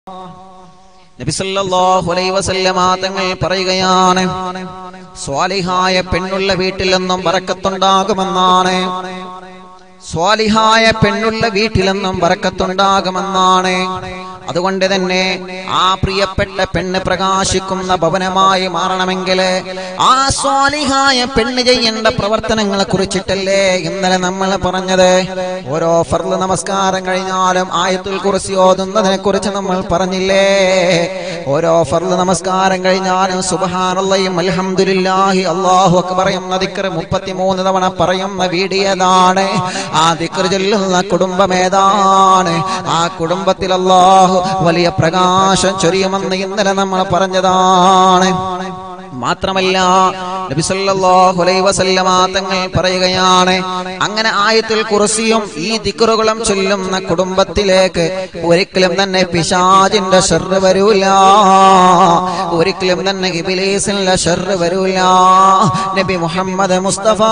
നബി സല്ലല്ലാഹു അലൈഹി വസല്ലമ തങ്ങൾ പറയുകയാണ് സ്വാലിഹായ പെണ്ണുള്ള വീട്ടിൽ നിന്നും ബറക്കത്തുണ്ടാകുമെന്നാണ് സ്വാലിഹായ പെണ്ണുള്ള വീട്ടിലെന്നും ബറക്കത്തുണ്ടാകുമെന്നാണ് അതുകൊണ്ട് തന്നെ ആ പ്രിയപ്പെട്ട പെണ്ണ് പ്രകാശിക്കുന്ന ഭവനമായി മാറണമെങ്കിൽ ആ സ്വാലിഹായ പെണ്ണ് ചെയ്യേണ്ട പ്രവർത്തനങ്ങളെ കുറിച്ചിട്ടല്ലേ ഇന്നലെ നമ്മൾ പറഞ്ഞത് ഓരോ ഫർള് നമസ്കാരം കഴിഞ്ഞാലും ആയത്തുൽ കുറിച്ച് ഓതുന്നതിനെ കുറിച്ച് നമ്മൾ പറഞ്ഞില്ലേ ഓരോ ഫർള് നമസ്കാരം കഴിഞ്ഞാലും സുബഹാനല്ലയും അൽഹംദുലില്ലാഹി അല്ലാഹു അക്ബർ എന്ന ദിക്ർ 33 തവണ പറയുന്ന വീടിയതാണ് ആ ദിക്ർ ചൊല്ലുന്ന കുടുംബം ഏതാണ് ആ കുടുംബത്തിൽ അല്ലാഹു വലിയ പ്രകാശം ചൊരിയുമെന്ന് ഇന്നലെ നമ്മൾ പറഞ്ഞതാണ് മാത്രമല്ല നബി സല്ലല്ലാഹു അലൈഹി വസല്ലമ തങ്ങൾ പറയുകയാണ് അങ്ങനെ ആയത്തിൽ കുറിസിയും ഈ ദിക്റുകളും ചൊല്ലുന്ന കുടുംബത്തിലേക്ക് ഒരിക്കലും തന്നെ പിശാചിന്റെ ഷർറ് വരൂല ഒരിക്കലും തന്നെ ഇബ്ലീസിന്റെ ഷർറ് വരൂല നബി മുഹമ്മദ് മുസ്തഫ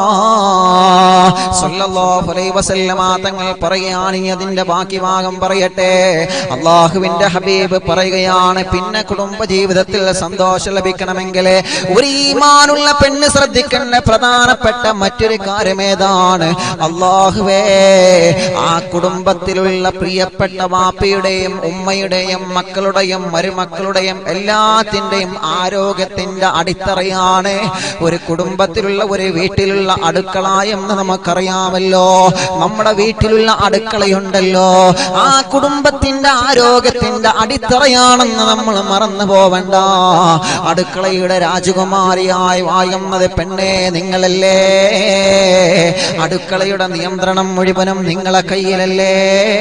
സല്ലല്ലാഹു അലൈഹി വസല്ലമ തങ്ങൾ പറയുകയാണ് ഇനി അതിന്റെ ബാക്കി ഭാഗം പറയട്ടെ അള്ളാഹുവിന്റെ ഹബീബ് പറയുകയാണ് പിന്നെ കുടുംബ ജീവിതത്തിൽ സന്തോഷം ലഭിക്കണമെങ്കിൽ ഒരു ഈമാനുള്ള പെണ്ണ് ശ്രദ്ധിക്കേണ്ട പ്രധാനപ്പെട്ട മറ്റൊരു കാര്യം ഏതാണ് അള്ളാഹുവേ ആ കുടുംബത്തിലുള്ള പ്രിയപ്പെട്ട വാപ്പയുടെയും ഉമ്മയുടെയും മക്കളുടെയും മരുമക്കളുടെയും എല്ലാത്തിന്റെയും ആരോഗ്യത്തിന്റെ അടിത്തറയാണ് ഒരു കുടുംബത്തിലുള്ള ഒരു വീട്ടിലുള്ള അടുക്കള എന്ന് നമുക്കറിയാമല്ലോ നമ്മുടെ വീട്ടിലുള്ള അടുക്കളയുണ്ടല്ലോ ആ കുടുംബത്തിന്റെ ആരോഗ്യത്തിന്റെ അടിത്തറയാണെന്ന് നമ്മൾ മറന്നു പോവണ്ട അടുക്കളയുടെ രാജകുമാരിയായി വായുന്നത് പെണ്ണേ നിങ്ങളല്ലേ അടുക്കളയുടെ നിയന്ത്രണം മുഴുവനും നിങ്ങളെ കയ്യിലല്ലേ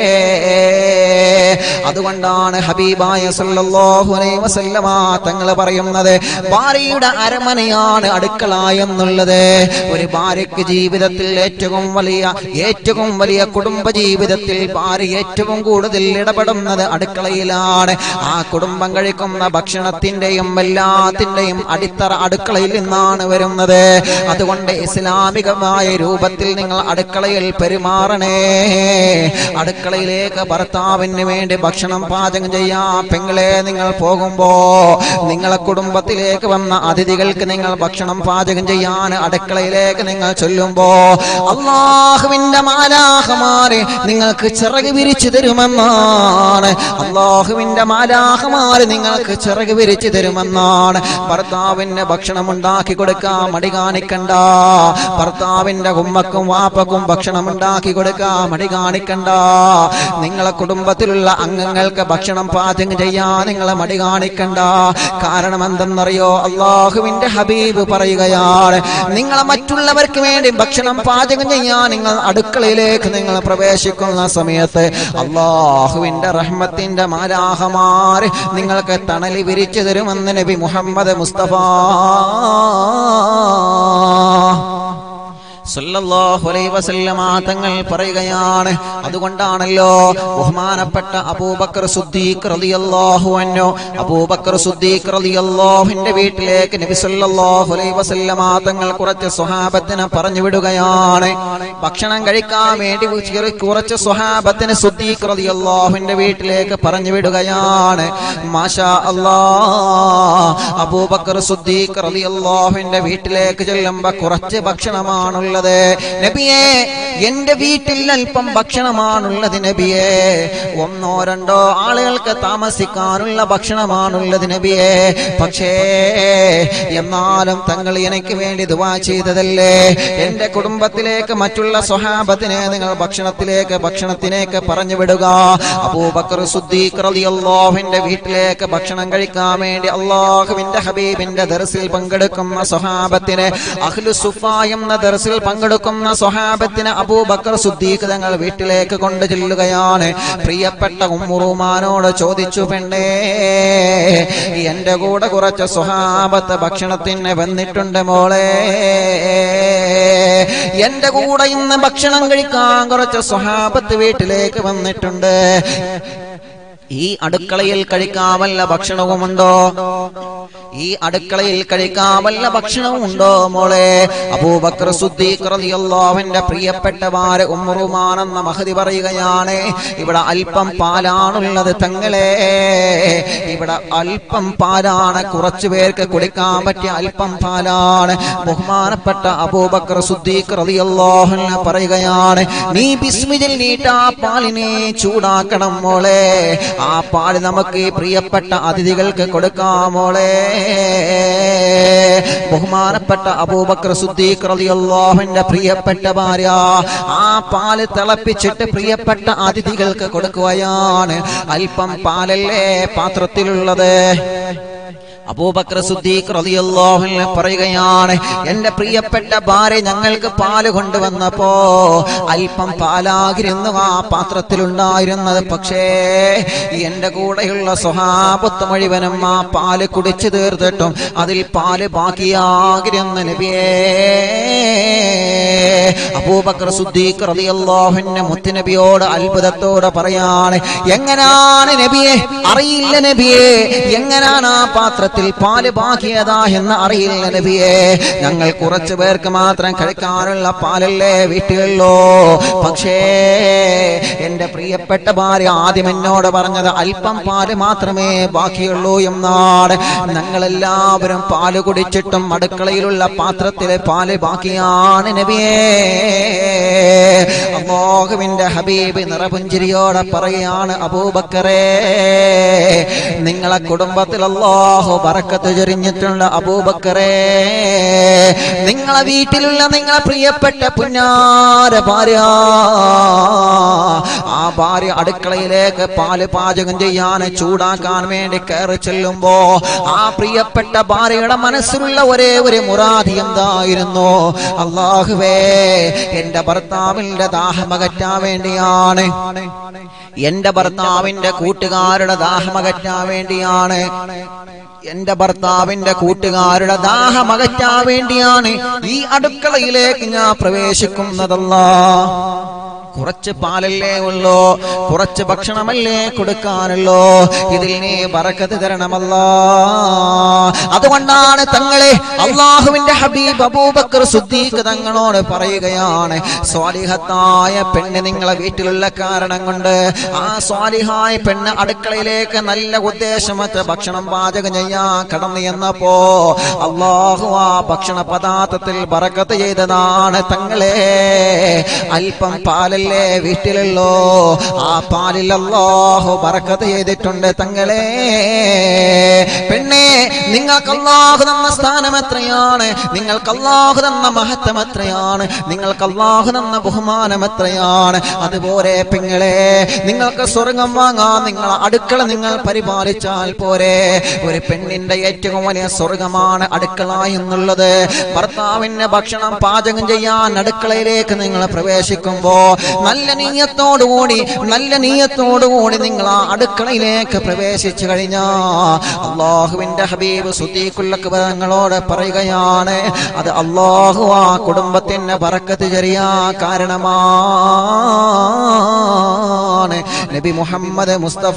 അതുകൊണ്ടാണ് ഹബീബായ സല്ലല്ലാഹു അലൈഹി വസല്ലമ തങ്ങൾ പറയുന്നത് ഭാര്യയുടെ അരമനയാണ് അടുക്കള എന്നുള്ളത് ഒരു ഭാര്യയ്ക്ക് ജീവിതത്തിൽ ഏറ്റവും വലിയ ഏറ്റവും വലിയ കുടുംബ ജീവിതത്തിൽ ഭാര്യ ഏറ്റവും കൂടുതൽ ഇടപെടുന്നത് അടുക്കളയിലാണ് ആ കുടുംബം കഴിക്കുന്ന ഭക്ഷണത്തിന്റെയും എല്ലാത്തിന്റെയും അടിത്തറ അടുക്കളയിൽ നിന്നാണ് വരുന്നത് അതുകൊണ്ട് ഇസ്ലാമികമായ രൂപത്തിൽ നിങ്ങൾ അടുക്കളയിൽ പെരുമാറണേ അടുക്കളയിലേക്ക് ഭർത്താവിന് വേണ്ടി ഭക്ഷണം പാചകം ചെയ്യാൻ പെങ്ങളെ നിങ്ങൾ പോകുമ്പോ നിങ്ങളെ കുടുംബത്തിലേക്ക് വന്ന അതിഥികൾക്ക് നിങ്ങൾ ഭക്ഷണം പാചകം ചെയ്യാൻ അടുക്കളയിലേക്ക് നിങ്ങൾ ചൊല്ലുമ്പോ അള്ളാഹുവിന്റെ മാലാഹമാരെ നിങ്ങൾക്ക് ചിറക് വിരിച്ചു തരുമെന്നാണ് അള്ളാഹുവിന്റെ മാലാഹമാര് നിങ്ങൾക്ക് ചിറക് വിരിച്ചു തരുമെന്നാണ് ഭർത്താവിന് ഭക്ഷണം ഉണ്ടാക്കി കൊടുക്കാൻ മടി കാണിക്കണ്ട ഭർത്താവിന്റെ ഉമ്മക്കും വാപ്പക്കും ഭക്ഷണം ഉണ്ടാക്കി കൊടുക്കാൻ മടി കാണിക്കണ്ട നിങ്ങളെ കുടുംബത്തിലുള്ള അംഗങ്ങൾക്ക് ഭക്ഷണം പാചകം ചെയ്യാൻ നിങ്ങളെ മടി കാണിക്കണ്ട കാരണം എന്തെന്നറിയോ അള്ളാഹുവിന്റെ ഹബീബ് പറയുകയാണ് നിങ്ങളെ മറ്റുള്ളവർക്ക് വേണ്ടി ഭക്ഷണം പാചകം ചെയ്യാൻ നിങ്ങൾ അടുക്കളയിലേക്ക് നിങ്ങൾ പ്രവേശിക്കുന്ന സമയത്ത് അള്ളാഹുവിന്റെ റഹ്മത്തിന്റെ മാലാഹമാർ നിങ്ങൾക്ക് തണലി വിരിച്ചു തരുമെന്ന് നബി മുഹമ്മദ് മുസ്തഫ സല്ലല്ലാഹു അലൈഹി വസല്ലമ തങ്ങൾ പറയുകയാണ് അതുകൊണ്ടാണല്ലോ ബഹുമാനപ്പെട്ട അബൂബക്കർ സുദ്ദീഖ് റളിയല്ലാഹു അൻഹു അബൂബക്കർ സുദ്ദീഖ് റളിയല്ലാഹുവിന്റെ വീട്ടിലേക്ക് നബി സല്ലല്ലാഹു അലൈഹി വസല്ലമ തങ്ങൾ കുറച്ച് സ്വഹാബത്തിനെ പറഞ്ഞു വിടുകയാണ് ഭക്ഷണം കഴിക്കാൻ വേണ്ടി ചെറു- കുറച്ച് സ്വഹാബത്തിന് സുദ്ദീഖ് റളിയല്ലാഹുവിന്റെ വീട്ടിലേക്ക് പറഞ്ഞു വിടുകയാണ് മാഷാ അല്ലാഹ് അബൂബക്കർ സുദ്ദീഖ് റളിയല്ലാഹുവിന്റെ വീട്ടിലേക്ക് ചെല്ലുമ്പോ കുറച്ച് ഭക്ഷണമാണുള്ളത് നബിയെ എന്റെ വീട്ടിൽ അല്പം ഭക്ഷണമാണുള്ളത് നബിയെ ഒന്നോ രണ്ടോ ആളുകൾക്ക് താമസിക്കാനുള്ള ഭക്ഷണമാണുള്ളത് നബിയെ പക്ഷേ എന്നാലും തങ്ങൾ എനിക്ക് വേണ്ടി ദുവാ ചെയ്തതല്ലേ എന്റെ കുടുംബത്തിലേക്ക് മറ്റുള്ള സ്വഹാബത്തിനെ നിങ്ങൾ ഭക്ഷണത്തിലേക്ക് ഭക്ഷണത്തിലേക്ക് പറഞ്ഞു വിടുക അബൂബക്കർ സുദ്ദീഖ് റളിയല്ലാഹുവിന്റെ വീട്ടിലേക്ക് ഭക്ഷണം കഴിക്കാൻ വേണ്ടി അള്ളാഹുവിന്റെ ഹബീബിന്റെ ദർസിൽ പങ്കെടുക്കുന്ന സ്വഹാബത്തിനെ അഹ്ലു സുഫ എന്ന ദർസിൽ പങ്കെടുക്കുന്ന സ്വഹാബത്തിന് അബൂബക്കർ സുദ്ദീഖ് തങ്ങൾ വീട്ടിലേക്ക് കൊണ്ടു ചെല്ലുകയാണ് പ്രിയപ്പെട്ട ഉമ്മുറുമാനോട് ചോദിച്ചു പെണ്ണേ എന്റെ കൂടെ കുറച്ച് സ്വഹാബത്ത് ഭക്ഷണത്തിന് വന്നിട്ടുണ്ട് മോളെ എന്റെ കൂടെ ഇന്ന് ഭക്ഷണം കഴിക്കാൻ കുറച്ച് സ്വഹാബത്ത് വീട്ടിലേക്ക് വന്നിട്ടുണ്ട് ഈ അടുക്കളയിൽ കഴിക്കാൻ വല്ല ഭക്ഷണവുമുണ്ടോ ഈ അടുക്കളയിൽ കഴിക്കാൻ വല്ല ഭക്ഷണവും ഉണ്ടോ മോളെ അബൂബക്കർ സുദ്ദീഖ് റളിയല്ലാഹുവിന്റെ പ്രിയപ്പെട്ട ഭാര്യ ഉമ്മുറുമാൻ എന്ന മഹതി പറയുകയാണ് ഇവിടെ അല്പം പാലാണുള്ളത് തങ്ങളെ ഇവിടെ അല്പം പാലാണ് കുറച്ചു പേർക്ക് കുടിക്കാൻ പറ്റിയ അല്പം പാലാണ് ബഹുമാനപ്പെട്ട അബൂബക്കർ സുദ്ദീഖ് റളിയല്ലാഹു അൻഹു പറയുകയാണ് നീ ബിസ്മിജിൽ നീട്ട ആ പാലിനെ ചൂടാക്കണം മോളെ ആ പാല് നമുക്ക് ഈ പ്രിയപ്പെട്ട അതിഥികൾക്ക് കൊടുക്കാം മോളെ ബഹുമാനപ്പെട്ട അബൂബക്കർ സുദ്ദീഖ് റളിയല്ലാഹുവിന്റെ പ്രിയപ്പെട്ട ഭാര്യ ആ പാല് തിളപ്പിച്ചിട്ട് പ്രിയപ്പെട്ട അതിഥികൾക്ക് കൊടുക്കുകയാണ് അല്പം പാലല്ലേ പാത്രത്തിലുള്ളത് അബൂബക്കർ സുദ്ദീഖ് റളിയല്ലാഹു അൻഹു പറയുകയാണ് എന്റെ പ്രിയപ്പെട്ട ഭാര്യ ഞങ്ങൾക്ക് പാല് കൊണ്ടുവന്നപ്പോ അല്പം പാലാകിരുന്നു ആ പാത്രത്തിലുണ്ടായിരുന്നത് പക്ഷേ എന്റെ കൂടെയുള്ള സ്വഹാബത്ത് മുഴുവനും ആ പാല് കുടിച്ചു തീർത്തിട്ടും അതിൽ പാല് ബാക്കിയാകിരുന്ന നബിയേ അബൂബക്കർ സുദ്ദീഖ് റളിയല്ലാഹുവിന്റെ മുത്തുനബിയോട് അത്ഭുതത്തോടെ പറയാണ് എങ്ങനാണ് നബിയെ അറിയില്ല നബിയെ എങ്ങനാണ് ആ പാത്രത്തിൽ പാല് ബാക്കിയതാ എന്ന് അറിയില്ല നബിയെ ഞങ്ങൾ കുറച്ചു പേർക്ക് മാത്രം കഴിക്കാനുള്ള പാലല്ലേ വീട്ടിലുള്ളൂ പക്ഷേ എന്റെ പ്രിയപ്പെട്ട ഭാര്യ ആദ്യം എന്നോട് പറഞ്ഞത് അല്പം പാല് മാത്രമേ ബാക്കിയുള്ളൂ എന്നാണ് ഞങ്ങളെല്ലാവരും പാല് കുടിച്ചിട്ടും അടുക്കളയിലുള്ള പാത്രത്തിലെ പാല് ബാക്കിയാണ് നബിയേ അള്ളാഹുവിന്റെ ഹബീബ് നിറപുഞ്ചിരിയോടെ പറയുകയാണ് അബൂബക്കറേ നിങ്ങളെ കുടുംബത്തിൽ അള്ളാഹു ബറക്കത്ത് ചൊരിഞ്ഞിട്ടുള്ള അബൂബക്കറേ നിങ്ങളെ വീട്ടിലുള്ള നിങ്ങളെ പ്രിയപ്പെട്ട പുന്നാര ഭാര്യ ആ ഭാര്യ അടുക്കളയിലേക്ക് പാല് പാചകം ചെയ്യാൻ ചൂടാക്കാൻ വേണ്ടി കയറി ചെല്ലുമ്പോ ആ പ്രിയപ്പെട്ട ഭാര്യയുടെ മനസ്സിലുള്ള ഒരേ ഒരു മുറാദി എന്തായിരുന്നു അള്ളാഹുവേ എന്റെ ഭർത്താവിന്റെ ദാഹമകറ്റാൻ വേണ്ടിയാണ് എന്റെ ഭർത്താവിന്റെ കൂട്ടുകാരുടെ ദാഹമകറ്റാൻ വേണ്ടിയാണ് എന്റെ ഭർത്താവിന്റെ കൂട്ടുകാരുടെ ദാഹമകറ്റാൻ വേണ്ടിയാണ് ഈ അടുക്കളയിലേക്ക് ഞാൻ പ്രവേശിക്കുന്നതല്ല കുറച്ച് പാലല്ലേ ഉള്ളൂ കുറച്ച് ഭക്ഷണമല്ലേ കൊടുക്കാനുള്ളൂ ഇതിൽ നീ ബറക്കത്ത് തരണമല്ല അതുകൊണ്ടാണ് തങ്ങളെ അള്ളാഹുവിന്റെ ഹബീബ് അബൂബക്കർ സുദ്ദീഖ് തങ്ങളോട് പറയുകയാണ് സ്വാലിഹത്തായ പെണ്ണ് നിങ്ങളെ വീട്ടിലുള്ള കാരണം കൊണ്ട് ആ സ്വാലിഹായ പെണ്ണ് അടുക്കളയിലേക്ക് നല്ല ഉദ്ദേശമറ്റ് ഭക്ഷണം പാചകം ചെയ്യാൻ കടന്നു എന്നപ്പോ അള്ളാഹു ആ ഭക്ഷണ പദാർത്ഥത്തിൽ ബറക്കത്ത് ചെയ്തതാണ് തങ്ങളെ അല്പം പാലല്ലേ വീട്ടിലുള്ളോ ആ പാലിൽ അല്ലാഹു ബറക്കത്ത് ചെയ്തിട്ടുണ്ട് തങ്ങളെ പെണ്ണെ നിങ്ങൾക്ക് അല്ലാഹു തന്ന സ്ഥാനം എത്രയാണ് നിങ്ങൾക്ക് അല്ലാഹു തന്ന മഹത്വം എത്രയാണ് നിങ്ങൾക്ക് അല്ലാഹു തന്ന ബഹുമാനം എത്രയാണ് അതുപോലെ പെങ്ങളെ നിങ്ങൾക്ക് സ്വർഗം വാങ്ങാൻ നിങ്ങൾ അടുക്കള നിങ്ങൾ പരിപാലിച്ചാൽ പോരെ ഒരു പെണ്ണിന്റെ ഏറ്റവും വലിയ സ്വർഗമാണ് അടുക്കള എന്നുള്ളത് ഭർത്താവിന്റെ ഭക്ഷണം പാചകം ചെയ്യാൻ അടുക്കളയിലേക്ക് നിങ്ങൾ പ്രവേശിക്കുമ്പോ നല്ല നീയത്തോടുകൂടി നല്ല നീയത്തോടുകൂടി നിങ്ങൾ ആ അടുക്കളയിലേക്ക് പ്രവേശിച്ചു കഴിഞ്ഞാ അള്ളാഹുവിന്റെ ഹബീബ് സുദ്ദീഖുല്ലക്ക് തങ്ങളോട് പറയുകയാണ് അത് അള്ളാഹു ആ കുടുംബത്തിന് പറക്കത്ത് ചെറിയ കാരണമാണ് നബി മുഹമ്മദ് മുസ്തഫ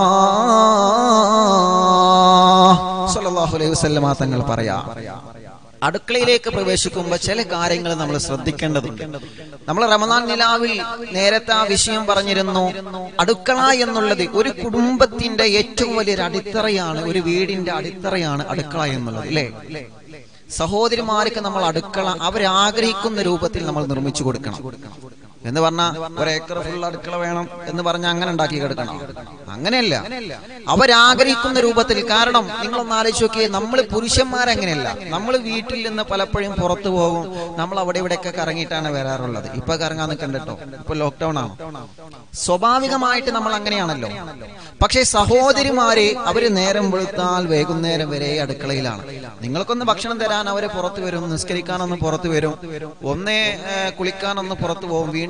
സല്ലല്ലാഹു അലൈഹി വസല്ലമ തങ്ങൾ പറയാ അടുക്കളയിലേക്ക് പ്രവേശിക്കുമ്പോൾ ചില കാര്യങ്ങൾ നമ്മൾ ശ്രദ്ധിക്കേണ്ടതുണ്ട് നമ്മൾ റമദാൻ നിലാവിൽ നേരത്തെ ആ വിഷയം പറഞ്ഞിരുന്നു അടുക്കള എന്നുള്ളത് ഒരു കുടുംബത്തിന്റെ ഏറ്റവും വലിയൊരു അടിത്തറയാണ് ഒരു വീടിന്റെ അടിത്തറയാണ് അടുക്കള എന്നുള്ളത് അല്ലേ സഹോദരിമാർക്ക് നമ്മൾ അടുക്കള അവരാഗ്രഹിക്കുന്ന രൂപത്തിൽ നമ്മൾ നിർമ്മിച്ചു കൊടുക്കണം എന്ന് പറഞ്ഞാൽ ഒരേക്കർ ഫുൾ അടുക്കള വേണം എന്ന് പറഞ്ഞാൽ അങ്ങനെ ഉണ്ടാക്കി കിടക്കണം അങ്ങനെയല്ല അവരാഗ്രഹിക്കുന്ന രൂപത്തിൽ കാരണം നിങ്ങളൊന്ന് ആലോചിച്ച് നോക്കിയേ നമ്മൾ പുരുഷന്മാരങ്ങനെയല്ല നമ്മൾ വീട്ടിൽ നിന്ന് പലപ്പോഴും പുറത്തു പോകും നമ്മൾ അവിടെ ഇവിടെയൊക്കെ കറങ്ങിയിട്ടാണ് വരാറുള്ളത് ഇപ്പൊ കറങ്ങാൻ നിൽക്കണ്ടോ ഇപ്പൊ ലോക്ക്ഡൌൺ ആണ് സ്വാഭാവികമായിട്ട് നമ്മൾ അങ്ങനെയാണല്ലോ പക്ഷേ സഹോദരിമാര് അവര് നേരം വെളുത്താൽ വൈകുന്നേരം വരെ അടുക്കളയിലാണ് നിങ്ങൾക്കൊന്ന് ഭക്ഷണം തരാൻ അവര് പുറത്തു വരും നിസ്കരിക്കാനൊന്ന് പുറത്തു വരും ഒന്നേ ഏ, കുളിക്കാനൊന്ന് പുറത്തു പോകും വീണ്ടും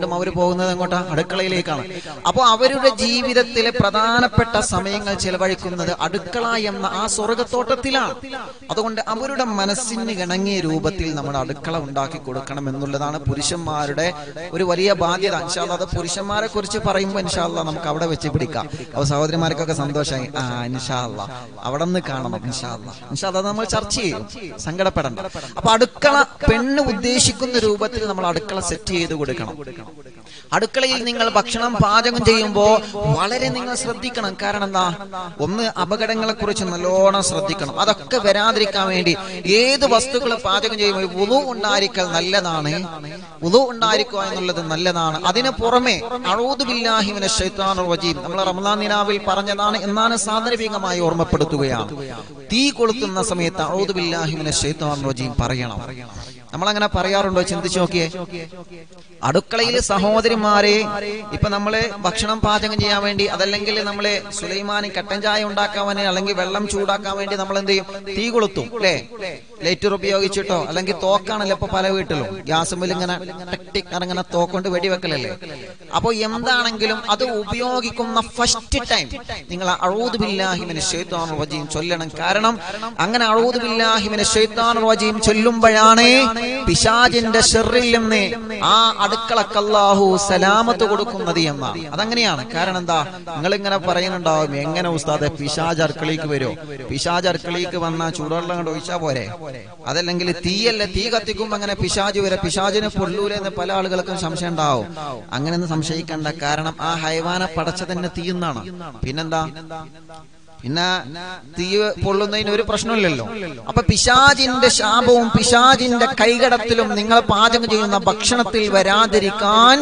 വീണ്ടും അവർ പോകുന്നത് എങ്ങോട്ടാ അടുക്കളയിലേക്കാണ് അപ്പോൾ അവരുടെ ജീവിതത്തിലെ പ്രധാനപ്പെട്ട സമയങ്ങൾ ചെലവഴിക്കുന്നത് അടുക്കള എന്ന ആ സ്വർഗത്തോട്ടത്തിലാണ് അതുകൊണ്ട് അവരുടെ മനസ്സിന് ഇണങ്ങിയ രൂപത്തിൽ നമ്മുടെ അടുക്കള ഉണ്ടാക്കി കൊടുക്കണം എന്നുള്ളതാണ് പുരുഷന്മാരുടെ ഒരു വലിയ ബാധ്യത ഇൻഷാല്ല അത് പുരുഷന്മാരെ കുറിച്ച് പറയുമ്പോൾ ഇൻഷാല്ല നമുക്ക് അവിടെ വെച്ച് പിടിക്കാം അപ്പോൾ സഹോദരിമാർക്കൊക്കെ സന്തോഷമായി ആ ഇൻഷാല്ല അവിടെ നിന്ന് കാണണം ഇൻഷാല്ല ഇൻഷാല്ല അത് നമ്മൾ ചർച്ച ചെയ്യും സങ്കടപ്പെടണ്ട അപ്പൊ അടുക്കള പെണ്ണ് ഉദ്ദേശിക്കുന്ന രൂപത്തിൽ നമ്മൾ അടുക്കള സെറ്റ് ചെയ്ത് കൊടുക്കണം അടുക്കളയിൽ നിങ്ങൾ ഭക്ഷണം പാചകം ചെയ്യുമ്പോൾ വളരെ നിങ്ങൾ ശ്രദ്ധിക്കണം കാരണം എന്താ ഒന്ന് അപകടങ്ങളെ കുറിച്ച് നല്ലോണം ശ്രദ്ധിക്കണം അതൊക്കെ വരാതിരിക്കാൻ വേണ്ടി ഏത് വസ്തുക്കൾ പാചകം ചെയ്യുമ്പോൾ ഉളു ഉണ്ടായിരിക്കൽ നല്ലതാണ് ഉളു ഉണ്ടായിരിക്കുക എന്നുള്ളത് നല്ലതാണ് അതിന് പുറമെ അഴൂതുബില്ലാഹിമിനെ ഷൈത്താനുർ വജീം നമ്മൾ റമദാൻ നിനാവിൽ പറഞ്ഞതാണ് എന്നാണ് സാന്ദർഭികമായി ഓർമ്മപ്പെടുത്തുകയാണ് തീ കൊളുത്തുന്ന സമയത്ത് അഴൂതുബില്ലാഹിമിനെ ഷൈത്താനുർ വജീം പറയണം നമ്മൾ അങ്ങനെ പറയാറുണ്ടോ ചിന്തിച്ചു നോക്കിയേ അടുക്കളയിൽ സഹോദരിമാരെ ഇപ്പൊ നമ്മള് ഭക്ഷണം പാചകം ചെയ്യാൻ വേണ്ടി അതല്ലെങ്കിൽ നമ്മള് സുലൈമാനി കട്ടൻ ചായ ഉണ്ടാക്കാൻ വേണ്ടി അല്ലെങ്കിൽ വെള്ളം ചൂടാക്കാൻ വേണ്ടി നമ്മൾ എന്ത് ചെയ്യും തീ കൊളുത്തും അല്ലേ ലൈറ്റർ ഉപയോഗിച്ചിട്ടോ അല്ലെങ്കിൽ തോക്കാണല്ലോ ഇപ്പൊ പല വീട്ടിലും ഗ്യാസുമ്പിൽ ഇങ്ങനെ ടിക് ടിക് ഇങ്ങനെ തോക്കൊണ്ട് വെടിവെക്കലല്ലേ അപ്പൊ എന്താണെങ്കിലും അത് ഉപയോഗിക്കുന്ന ഫസ്റ്റ് ടൈം നിങ്ങൾ അഴൂദ് ബില്ലാഹിമിന് ഷെയ്ത്താൻ വജീം ചൊല്ലണം കാരണം അങ്ങനെ അഴൂദ് ബില്ലാഹിമിന് ഷെയ്ത്താൻ വജീം ചൊല്ലുമ്പോഴാണ് പിശാജിന്റെ ഷെറിൽ നിന്ന് ആ അടുക്കളക്ക് അല്ലാഹു സലാമത്ത് കൊടുക്കുന്നത് എന്നാണ് അതങ്ങനെയാണ് കാരണം എന്താ നിങ്ങൾ ഇങ്ങനെ പറയുന്നുണ്ടാവും എങ്ങനെ ഉസ്താദെ പിശാജ് അടുക്കളയ്ക്ക് വരുമോ പിശാജ് അടുക്കളയ്ക്ക് വന്ന ചൂടുവെള്ളം കൊണ്ട് ഒഴിച്ചാ പോരെ അതല്ലെങ്കിൽ തീയല്ല തീ കത്തിക്കുമ്പോ അങ്ങനെ പിശാജ് വരെ പിശാജിന് പൊള്ളൂലെ എന്ന് പല ആളുകൾക്കും സംശയം ഉണ്ടാവും അങ്ങനെയൊന്നും സംശയിക്കണ്ട കാരണം ആ ഹൈവാനെ പടച്ച തന്നെ തീയുന്നാണ് പിന്നെന്താ പിന്നെ തീ പൊള്ളുന്നതിന് ഒരു പ്രശ്നമില്ലല്ലോ അപ്പൊ പിശാജിന്റെ ശാപവും പിശാജിന്റെ കൈകടത്തിലും നിങ്ങൾ പാചകം ചെയ്യുന്ന ഭക്ഷണത്തിൽ വരാതിരിക്കാൻ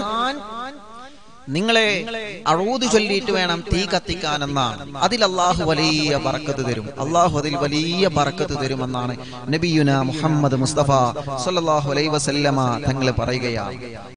നിങ്ങളെ അഴൂത് ചൊല്ലിയിട്ട് വേണം തീ കത്തിക്കാൻ എന്നാണ് അതിൽ അള്ളാഹു വലിയ ബറക്കത്ത് തരും അള്ളാഹു അതിൽ വലിയ ബറക്കത്ത് തരുമെന്നാണ് നബിയുന മുഹമ്മദ് മുസ്തഫ സല്ലല്ലാഹു അലൈഹി വസല്ലമ തങ്ങൾ പറയുകയാണ്